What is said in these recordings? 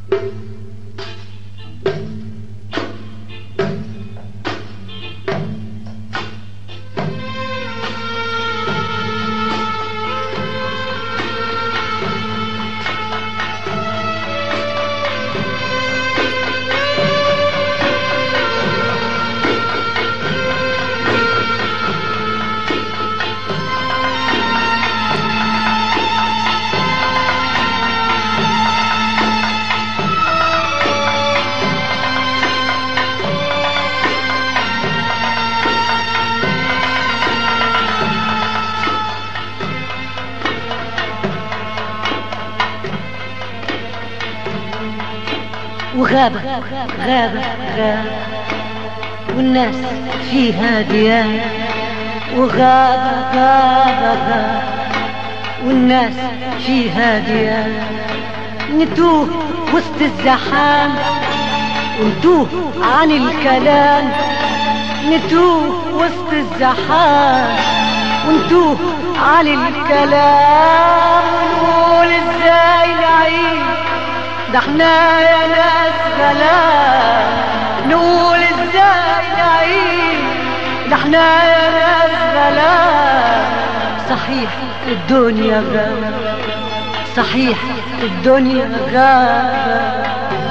وغابة غابة غابة والناس فيها ديان وغابة غابة غابة والناس فيها ديان نتوه وسط الزحام ونتوه عن الكلام نتوه وسط الزحام ونتوه عن الكلام ونقول ازاي نعيش ده احنا يا ناس غلاب نقول ازاي نعيش ده احنا يا ناس غلاب صحيح الدنيا غابة صحيح الدنيا غابة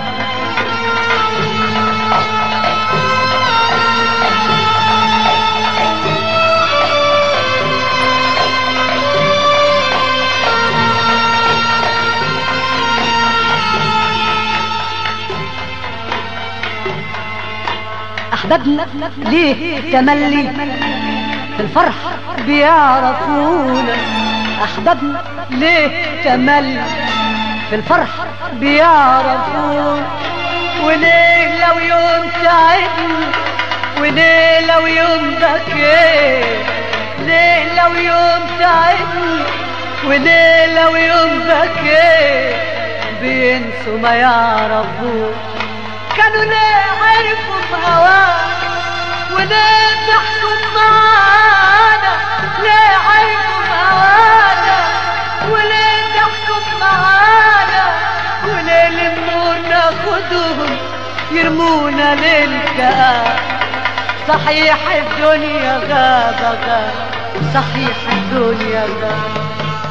أحبابنا ليه تملي في الفرح بيعرفونا أحبابنا ليه تملي في الفرح بيعرفونا وليه لو يوم تعبنا وليه لو يوم بكيت ليه لو يوم تعبنا وليه لو يوم بكيت بينسوا ما يعرفوش كانوا ليه عرفوا بهواك وليه تحكم معانا ليه عرفوا بهوانا وليه تحكم معانا وليه للنور ناخدهم يرمونا للكآب صحيح الدنيا غابة غابة صحيح الدنيا غابة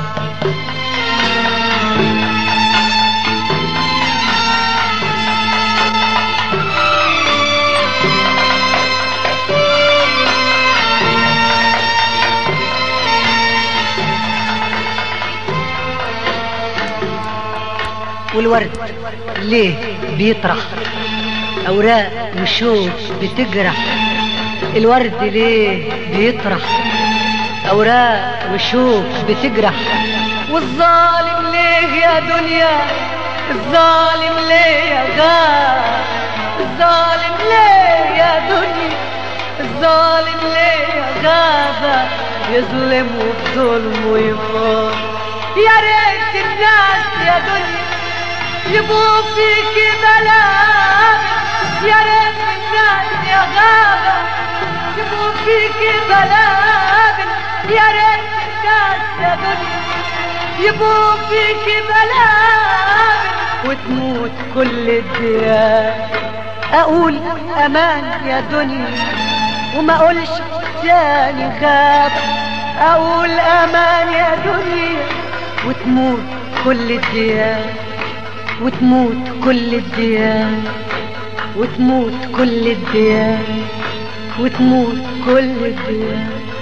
والورد ليه بيطرح اوراق وشوك بتجرح الورد ليه بيطرح اوراق وشوك بتجرح والظالم ليه يا دنيا الظالم ليه يا غاب الظالم ليه يا دنيا الظالم ليه يا غابة يظلم وبظلمه يفوت يا ريت الناس يا دنيا يبقوا فيكي بلاد يا ريت الناس يا غابة يبقوا فيكي بلاد يا ريت الناس يا دنيا يبقوا فيكي بلاد وتموت كل الديار اقول امان يا دنيا وما اقولش تاني غاب اقول امان يا دنيا وتموت كل الديار وتموت كل الديار وتموت كل الديار وتموت كل الديار